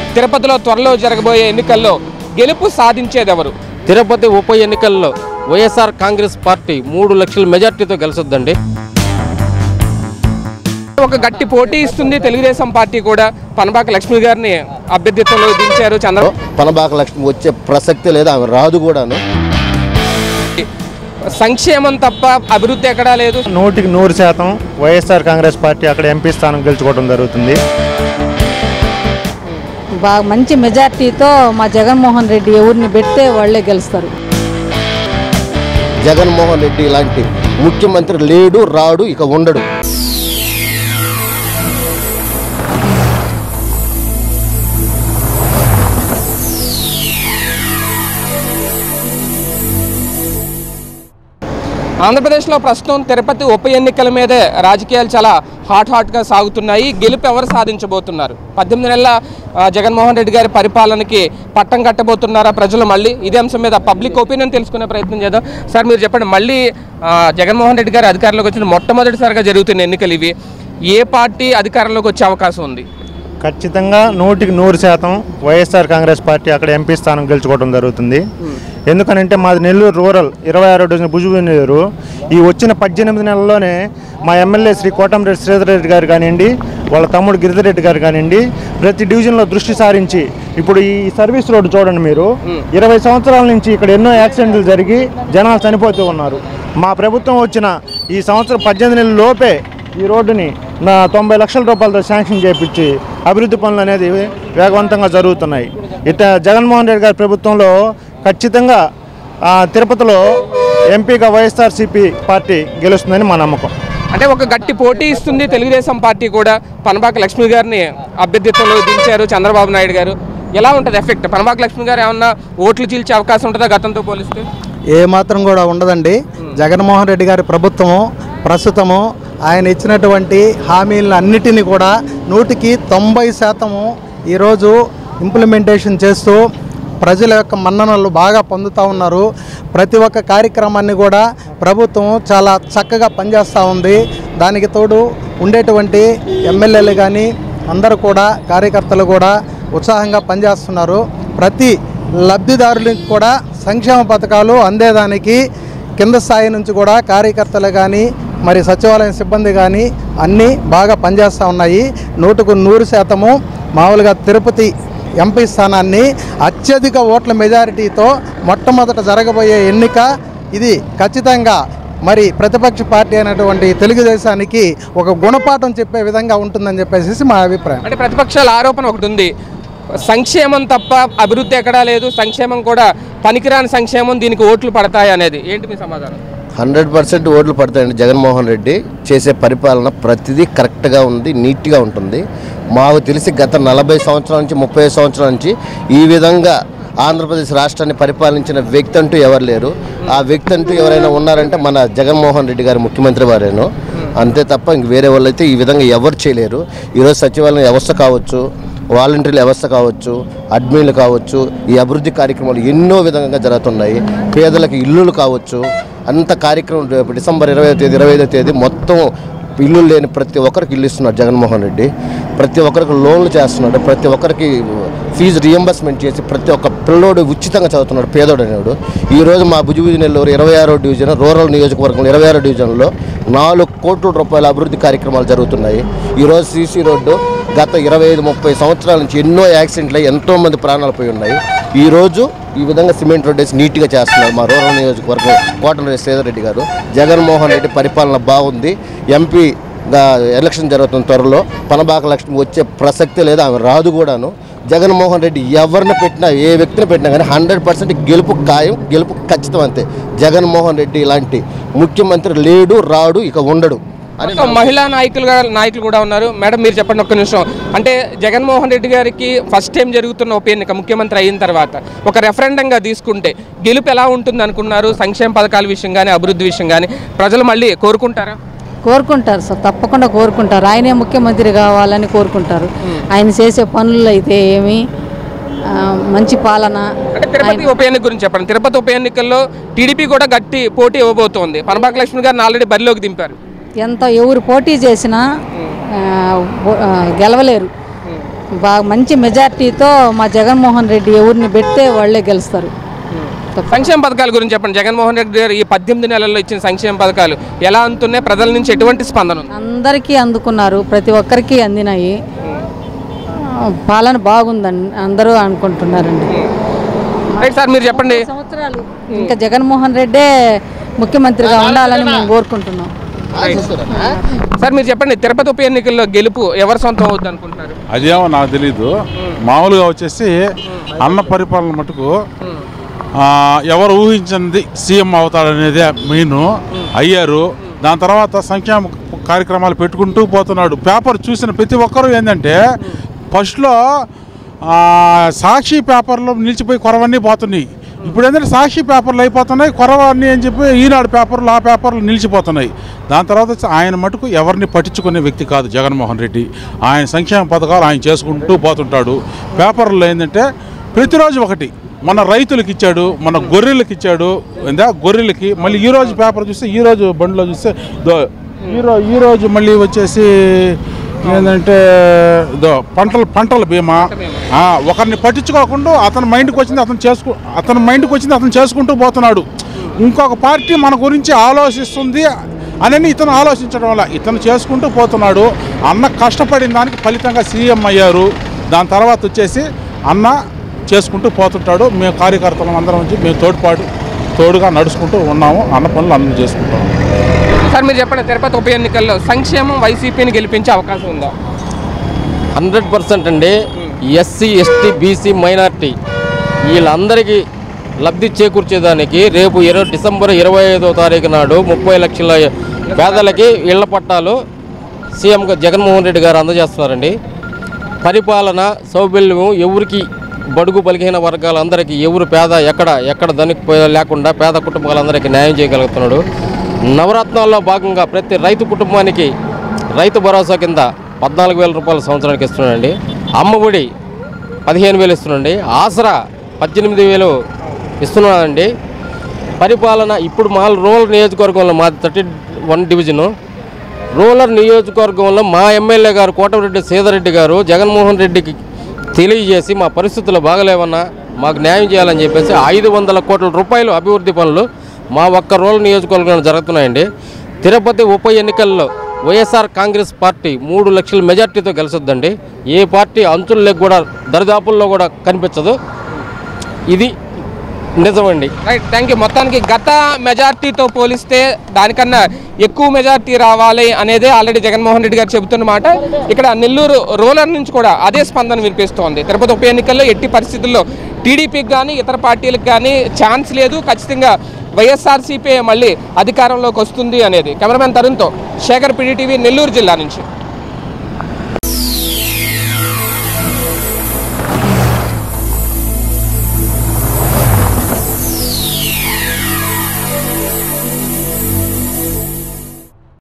తిరుపతిలో త్వరలో జరగబోయే ఎన్నికల్లో గెలుపు సాధించేదెవరు తిరుపతి ఉప ఎన్నికల్లో వైఎస్ఆర్ కాంగ్రెస్ పార్టీ మూడు లక్షల మెజార్టీతో గెలుచుద్దండి ఒక గట్టి పోటీ ఇస్తుంది తెలుగుదేశం పార్టీ కూడా పనబాక లక్ష్మి గారిని అభ్యర్థిత్వంలో దించారు చంద్ర పనబాక లక్ష్మి వచ్చే ప్రసక్తి లేదు ఆమె రాదు కూడాను సంక్షేమం తప్ప అభివృద్ధి ఎక్కడా లేదు నూటికి నూరు శాతం వైఎస్ఆర్ కాంగ్రెస్ పార్టీ అక్కడ ఎంపీ స్థానం గెలుచుకోవడం జరుగుతుంది బాగా మంచి మెజార్టీతో మా జగన్మోహన్ రెడ్డి ఎవరిని పెడితే వాళ్ళే గెలుస్తారు జగన్మోహన్ రెడ్డి ఇలాంటి ముఖ్యమంత్రి లేడు రాడు ఇక ఉండడు ఆంధ్రప్రదేశ్లో ప్రస్తుతం తిరుపతి ఉప ఎన్నికల మీదే రాజకీయాలు చాలా హాట్ హాట్గా సాగుతున్నాయి గెలుపు ఎవరు సాధించబోతున్నారు పద్దెనిమిది నెలల ఆ, జగన్మోహన్ రెడ్డి గారి పరిపాలనకి పట్టం కట్టబోతున్నారా ప్రజలు మళ్ళీ ఇదే అంశం మీద పబ్లిక్ ఒపీనియన్ తెలుసుకునే ప్రయత్నం చేద్దాం సార్ మీరు చెప్పండి మళ్ళీ ఆ, జగన్మోహన్ రెడ్డి గారు అధికారంలోకి వచ్చిన మొట్టమొదటిసారిగా జరుగుతున్న ఎన్నికలు ఇవి ఏ పార్టీ అధికారంలోకి వచ్చే అవకాశం ఉంది ఖచ్చితంగా నూటికి నూరు శాతం వైఎస్ఆర్ కాంగ్రెస్ పార్టీ అక్కడ ఎంపీ స్థానం గెలుచుకోవడం జరుగుతుంది ఎందుకనంటే మాది నెల్లూరు రూరల్ ఇరవై ఆరో డివిజన్ భుజునీరు ఈ వచ్చిన పద్దెనిమిది నెలల్లోనే మా ఎమ్మెల్యే శ్రీ కోటంరెడ్డి శ్రీధర్ రెడ్డి గారు కానివ్వండి వాళ్ళ తమ్ముడు గిరిధరెడ్డి గారు కానివ్వండి ప్రతి డివిజన్లో దృష్టి సారించి ఇప్పుడు ఈ సర్వీస్ రోడ్డు చూడండి మీరు ఇరవై సంవత్సరాల నుంచి ఇక్కడ ఎన్నో యాక్సిడెంట్లు జరిగి జనాలు చనిపోతూ ఉన్నారు మా ప్రభుత్వం వచ్చిన ఈ సంవత్సరం పద్దెనిమిది నెలల లోపే ఈ రోడ్డుని నా తొంభై లక్షల రూపాయలతో శాంక్షన్ చేపించి అభివృద్ధి పనులు అనేది వేగవంతంగా జరుగుతున్నాయి ఇట జగన్మోహన్ రెడ్డి గారి ప్రభుత్వంలో ఖచ్చితంగా ఆ, తిరుపతిలో ఎంపీగా వైఎస్ఆర్సీపీ పార్టీ గెలుస్తుందని మా నమ్మకం అంటే ఒక గట్టి పోటీ ఇస్తుంది తెలుగుదేశం పార్టీ కూడా పనబాక లక్ష్మి గారిని అభ్యర్థిత్వంలో దించారు చంద్రబాబు నాయుడు గారు ఎలా ఉంటుంది ఎఫెక్ట్ పనబాక లక్ష్మి గారు ఏమన్నా ఓట్లు చీల్చే అవకాశం ఉంటుందా గతంతో పోలిస్తే ఏ మాత్రం కూడా ఉండదండి జగన్మోహన్ రెడ్డి గారి ప్రభుత్వము ప్రస్తుతము ఆయన ఇచ్చినటువంటి హామీలను అన్నిటినీ కూడా నూటికి తొంభై శాతము ఈరోజు ఇంప్లిమెంటేషన్ చేస్తూ ప్రజల యొక్క మన్ననలు బాగా పొందుతూ ఉన్నారు ప్రతి ఒక్క కార్యక్రమాన్ని కూడా ప్రభుత్వం చాలా చక్కగా పనిచేస్తూ ఉంది దానికి తోడు ఉండేటువంటి ఎమ్మెల్యేలు కానీ అందరూ కూడా కార్యకర్తలు కూడా ఉత్సాహంగా పనిచేస్తున్నారు ప్రతి లబ్ధిదారులకు కూడా సంక్షేమ పథకాలు అందేదానికి కింద స్థాయి నుంచి కూడా కార్యకర్తలు కానీ మరి సచివాలయం సిబ్బంది కానీ అన్నీ బాగా పనిచేస్తూ ఉన్నాయి నూటుకు నూరు శాతము మామూలుగా తిరుపతి ఎంపీ స్థానాన్ని అత్యధిక ఓట్ల మెజారిటీతో మొట్టమొదట జరగబోయే ఎన్నిక ఇది ఖచ్చితంగా మరి ప్రతిపక్ష పార్టీ అయినటువంటి తెలుగుదేశానికి ఒక గుణపాఠం చెప్పే విధంగా ఉంటుందని చెప్పేసి మా అభిప్రాయం అంటే ప్రతిపక్షాల ఆరోపణ ఒకటి ఉంది సంక్షేమం తప్ప అభివృద్ధి ఎక్కడా లేదు సంక్షేమం కూడా పనికిరాని సంక్షేమం దీనికి ఓట్లు పడతాయి అనేది ఏంటి మీ సమాధానం హండ్రెడ్ పర్సెంట్ ఓట్లు పడతాయండి జగన్మోహన్ రెడ్డి చేసే పరిపాలన ప్రతిదీ కరెక్ట్గా ఉంది నీట్గా ఉంటుంది మాకు తెలిసి గత నలభై సంవత్సరాల నుంచి ముప్పై సంవత్సరాల నుంచి ఈ విధంగా ఆంధ్రప్రదేశ్ రాష్ట్రాన్ని పరిపాలించిన వ్యక్తి అంటూ ఎవరు లేరు ఆ వ్యక్తి అంటూ ఎవరైనా ఉన్నారంటే మన జగన్మోహన్ రెడ్డి గారు ముఖ్యమంత్రి వారేను అంతే తప్ప ఇంక వేరే వాళ్ళు అయితే ఈ విధంగా ఎవరు చేయలేరు ఈరోజు సచివాలయం వ్యవస్థ కావచ్చు వాలంటీర్ల వ్యవస్థ కావచ్చు అడ్మిన్లు కావచ్చు ఈ అభివృద్ధి కార్యక్రమాలు ఎన్నో విధంగా జరుగుతున్నాయి పేదలకు ఇల్లులు కావచ్చు అంత కార్యక్రమం రేపు డిసెంబర్ ఇరవై తేదీ ఇరవై ఐదో తేదీ మొత్తం ఇల్లు లేని ప్రతి ఒక్కరికి ఇల్లు ఇస్తున్నాడు జగన్మోహన్ రెడ్డి ప్రతి ఒక్కరికి లోన్లు చేస్తున్నాడు ప్రతి ఒక్కరికి ఫీజు రియంబర్స్మెంట్ చేసి ప్రతి ఒక్క పిల్లోడు ఉచితంగా చదువుతున్నాడు పేదోడు అనేవాడు ఈరోజు మా భుజభుజి నెల్లూరు ఇరవై ఆరో డివిజన్ రూరల్ నియోజకవర్గంలో ఇరవై ఆరో డివిజన్లో నాలుగు కోట్ల రూపాయల అభివృద్ధి కార్యక్రమాలు జరుగుతున్నాయి ఈరోజు సీసీ రోడ్డు గత ఇరవై ఐదు ముప్పై సంవత్సరాల నుంచి ఎన్నో యాక్సిడెంట్లు అయ్యి ఎంతో మంది ప్రాణాలు పోయి ఉన్నాయి ఈ రోజు ఈ విధంగా సిమెంట్ రోడ్ వేసి నీట్గా చేస్తున్నారు మా రూరల్ నియోజకవర్గం కోటమిరెడ్డి శ్రీధర్ రెడ్డి గారు జగన్మోహన్ రెడ్డి పరిపాలన బాగుంది ఎంపీ ఎలక్షన్ జరుగుతున్న త్వరలో పనబాక లక్ష్మి వచ్చే ప్రసక్తి లేదు ఆమె రాదు కూడాను జగన్మోహన్ రెడ్డి ఎవరిని పెట్టినా ఏ వ్యక్తిని పెట్టినా కానీ హండ్రెడ్ పర్సెంట్ గెలుపు ఖాయం గెలుపు ఖచ్చితం అంతే జగన్మోహన్ రెడ్డి ఇలాంటి ముఖ్యమంత్రి లేడు రాడు ఇక ఉండడు అని మొత్తం మహిళా నాయకులు గా- నాయకులు కూడా ఉన్నారు మేడం మీరు చెప్పండి ఒక్క నిమిషం అంటే జగన్మోహన్ రెడ్డి గారికి ఫస్ట్ టైం జరుగుతున్న ఉప ఎన్నిక ముఖ్యమంత్రి అయిన తర్వాత ఒక రెఫరెండంగా తీసుకుంటే గెలుపు ఎలా ఉంటుంది అనుకున్నారు సంక్షేమ పథకాల విషయం కానీ అభివృద్ధి విషయం కానీ ప్రజలు మళ్ళీ కోరుకుంటారా కోరుకుంటారు సార్ తప్పకుండా కోరుకుంటారు ఆయనే ముఖ్యమంత్రి కావాలని కోరుకుంటారు ఆయన చేసే పనులు అయితే ఏమి ఆ, మంచి పాలన అంటే తిరుపతి ఉప ఎన్నిక గురించి చెప్పండి తిరుపతి ఉప ఎన్నికల్లో టీడీపీ కూడా గట్టి పోటీ ఇవ్వబోతోంది పనబాక లక్ష్మి గారిని ఆల్రెడీ బరిలోకి దింపారు ఎంత ఎవరు పోటీ చేసినా ఆ, ఓ- ఆ, గెలవలేరు బాగా మంచి మెజార్టీతో మా జగన్మోహన్ రెడ్డి ఎవరిని పెడితే వాళ్ళే గెలుస్తారు సంక్షేమ పథకాల గురించి చెప్పండి జగన్మోహన్ రెడ్డి గారు ఈ పద్దెనిమిది నెలల్లో ఇచ్చిన సంక్షేమ పథకాలు ఎలా అందుతున్నాయి ప్రజల నుంచి ఎటువంటి స్పందన ఉంది అందరికీ అందుకున్నారు ప్రతి ఒక్కరికి అందినాయి ఆ, పాలన బాగుందని అందరూ అనుకుంటున్నారండి రైట్ సార్ మీరు చెప్పండి సంవత్సరాలు ఇంకా జగన్మోహన్ రెడ్డే ముఖ్యమంత్రిగా ఉండాలని మేము కోరుకుంటున్నాం సార్ మీరు చెప్పండి తిరుపతి ఉప ఎన్నికల్లో గెలుపు ఎవరు సొంతం అవుద్ది అనుకుంటున్నారు అదేమో నాకు తెలీదు మామూలుగా వచ్చేసి అన్న పరిపాలన మటుకు ఆ, ఎవరు ఊహించింది సీఎం అవుతాడనేదే మెయిన్ అయ్యారు దాని తర్వాత సంక్షేమ కార్యక్రమాలు పెట్టుకుంటూ పోతున్నాడు పేపర్ చూసిన ప్రతి ఒక్కరూ ఏంటంటే ఫస్ట్లో ఆ, సాక్షి పేపర్లో నిలిచిపోయి కొరవన్నీ పోతున్నాయి ఇప్పుడు ఏంటంటే సాక్షి పేపర్లు అయిపోతున్నాయి కొరవన్నీ అని చెప్పి ఈనాడు పేపర్లు ఆ పేపర్లు నిలిచిపోతున్నాయి దాని తర్వాత వచ్చి ఆయన మటుకు ఎవరిని పట్టించుకునే వ్యక్తి కాదు జగన్మోహన్ రెడ్డి ఆయన సంక్షేమ పథకాలు ఆయన చేసుకుంటూ పోతుంటాడు పేపర్లో ఏంటంటే ప్రతిరోజు ఒకటి మన రైతులకు ఇచ్చాడు మన గొర్రెలకు ఇచ్చాడు ఏందా గొర్రెలకి మళ్ళీ ఈ రోజు పేపర్ చూస్తే ఈ రోజు బండిలో చూస్తే దో ఈరోజు ఈరోజు మళ్ళీ వచ్చేసి ఏంటంటే దో పంటల పంటల బీమా ఆ, ఒకరిని పట్టించుకోకుండా అతని మైండ్కి వచ్చింది అతను చేసుకు అతని మైండ్కి వచ్చింది అతను చేసుకుంటూ పోతున్నాడు ఇంకొక పార్టీ మన గురించి ఆలోచిస్తుంది అని ఇతను ఆలోచించడం వల్ల ఇతను చేసుకుంటూ పోతున్నాడు అన్న కష్టపడిన దానికి ఫలితంగా సీఎం అయ్యారు దాని తర్వాత వచ్చేసి అన్న చేసుకుంటూ పోతుంటాడు మేము కార్యకర్తలం అందరం వచ్చి మేము తోడ్పాటు తోడుగా నడుచుకుంటూ ఉన్నాము అన్న పనులు అన్నీ చేసుకుంటాము సార్ మీరు చెప్పండి తిరుపతి ఉప ఎన్నికల్లో సంక్షేమం వైసీపీని గెలిపించే అవకాశం ఉందా హండ్రెడ్ పర్సెంట్ అండి ఎస్సీ ఎస్టీ బీసీ మైనార్టీ వీళ్ళందరికీ లబ్ధి చేకూర్చేదానికి రేపు ఇరవై డిసెంబర్ ఇరవై ఐదో తారీఖు నాడు ముప్పై లక్షల పేదలకి ఇళ్ల పట్టాలు సీఎం గా జగన్మోహన్ రెడ్డి గారు అందజేస్తున్నారండి పరిపాలన సౌబల్యం ఎవరికి బడుగు బలిగిన వర్గాలందరికీ ఎవరు పేద ఎక్కడ ఎక్కడ ధనిక లేకుండా పేద కుటుంబాలందరికీ న్యాయం చేయగలుగుతున్నాడు నవరత్నాల్లో భాగంగా ప్రతి రైతు కుటుంబానికి రైతు భరోసా కింద పద్నాలుగు వేల రూపాయల సంవత్సరానికి ఇస్తున్నాడండి అమ్మఒడి పదిహేను వేలు ఇస్తున్నాడండి ఆసరా పద్దెనిమిది వేలు ఇస్తున్నాడండి పరిపాలన ఇప్పుడు మా రూరల్ నియోజకవర్గంలో మాది థర్టీ వన్ డివిజను రూరల్ నియోజకవర్గంలో మా ఎమ్మెల్యే గారు కోటమిరెడ్డి సీతారెడ్డి గారు జగన్మోహన్ రెడ్డికి తెలియజేసి మా పరిస్థితులు బాగలేవన్నా మాకు న్యాయం చేయాలని చెప్పేసి ఐదు వందల కోట్ల రూపాయలు అభివృద్ధి పనులు మా ఒక్క రూరల్ నియోజకవర్గంలో జరుగుతున్నాయండి తిరుపతి ఉప ఎన్నికల్లో వైఎస్ఆర్ కాంగ్రెస్ పార్టీ మూడు లక్షల మెజార్టీతో గెలుచుద్దండి ఏ పార్టీ అంచుల్లో కూడా దరిదాపుల్లో కూడా కనిపించదు ఇది నిజమండి రైట్ థ్యాంక్ యూ మొత్తానికి గత మెజార్టీతో పోలిస్తే దానికన్నా ఎక్కువ మెజార్టీ రావాలి అనేదే ఆల్రెడీ జగన్మోహన్ రెడ్డి గారు చెబుతున్న మాట ఇక్కడ నెల్లూరు రూరల్ నుంచి కూడా అదే స్పందన వినిపిస్తోంది తిరుపతి ఉప ఎన్నికల్లో ఎట్టి పరిస్థితుల్లో టీడీపీకి కానీ ఇతర పార్టీలకు కానీ ఛాన్స్ లేదు ఖచ్చితంగా వైఎస్ఆర్సీపీ మళ్ళీ అధికారంలోకి వస్తుంది అనేది కెమెరామెన్ తరుణ్తో శేఖర్ పీడీటీవీ నెల్లూరు జిల్లా నుంచి